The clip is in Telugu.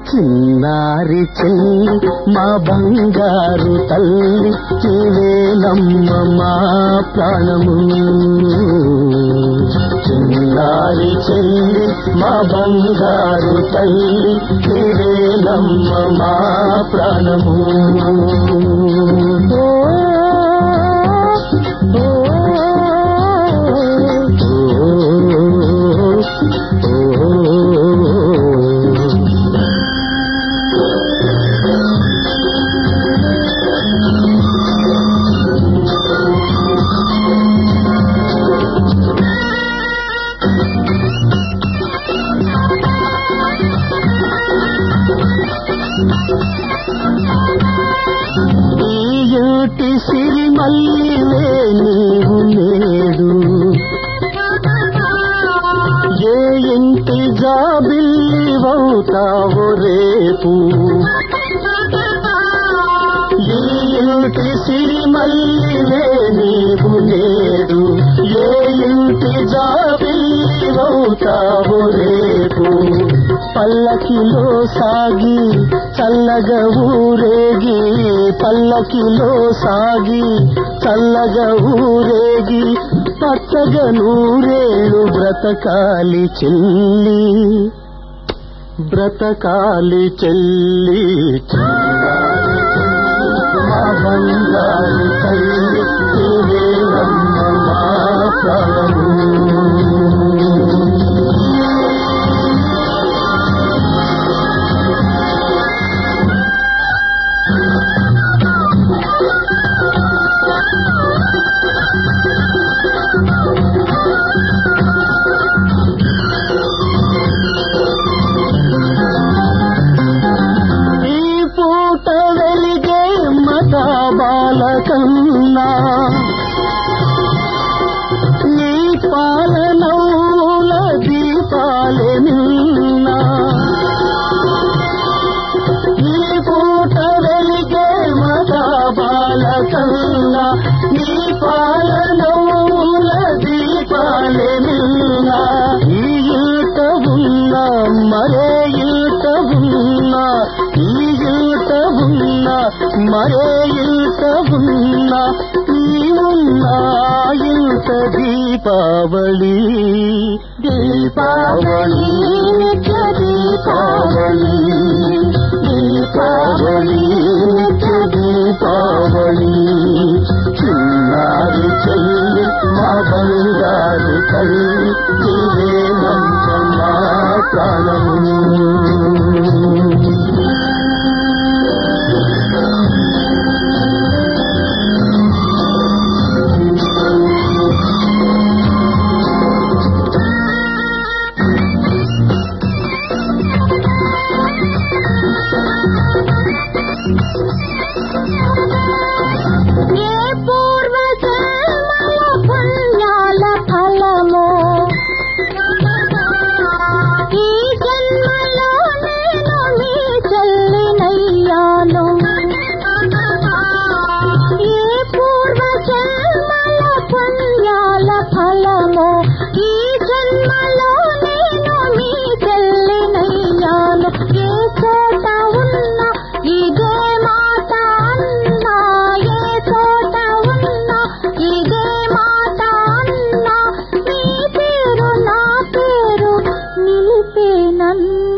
చిన్నారి చెల్లి మా బంగారు తల్లి నీవేనమ్మ మా ప్రాణము చిన్నారి చెల్లి మా బంగారు తల్లి నీవేనమ్మ మా ప్రాణము ఓ, ఓ, ఓ, ఓ. ఈ ఇంటి సిరిమల్లివే నీవు నేడు ఏ ఇంటి జాబిల్లివవుతావో రేపు ఈ ఇంటి సిరిమల్లివే నీవు నేడు ఏ ఇంటి జాబిల్లివవుతావో రేపు పల్లకిలో సాగి చల్లగా ఊరేగి పల్లకిలో సాగి చల్లగా ఊరేగి పచ్చగా నూరేళ్ళు బ్రతకాలి చెల్లి బ్రతకాలి చెల్లి మా బంగారు తల్లి నీవేనమ్మ మా ప్రాణము ఈ పూట వెలిగే మత బాలకన్నా నీ పాలనౌల దీపాలే నిన్నా ఈ పూట వెలిగే మత బాలకన్నా నీ పాలనౌల దీపాలే నిన్నా ఈ ఇంట ఉన్న మరే ఇంట ఉన్న ఈ ఇంట ఉన్న మరే ఇంట ఉన్న నీవున్న ఇంట దీపావళి దీపావళి నిత్య దీపావళి దీపావళి నిత్య దీపావళి చిన్నారి చెల్లి మా బంగారు తల్లి నీవేనమ్మ మా ప్రాణము ఏ పూర్వ జన్మల పుణ్యాల ఫలమో ఈ జన్మలో నేను మీ చెల్లినయ్యాను ఏ పూర్వ జన్మల పుణ్యాల ఫలమో ఈ జన్మలో నేను మీ చెల్లినయ్యాను ఏ చోట ఉన్నా ఇదే మాట అన్నా ఏ చోట ఉన్నా ఇదే మాట అన్నా నీ పేరు నా పేరు నిలిపే నన్ను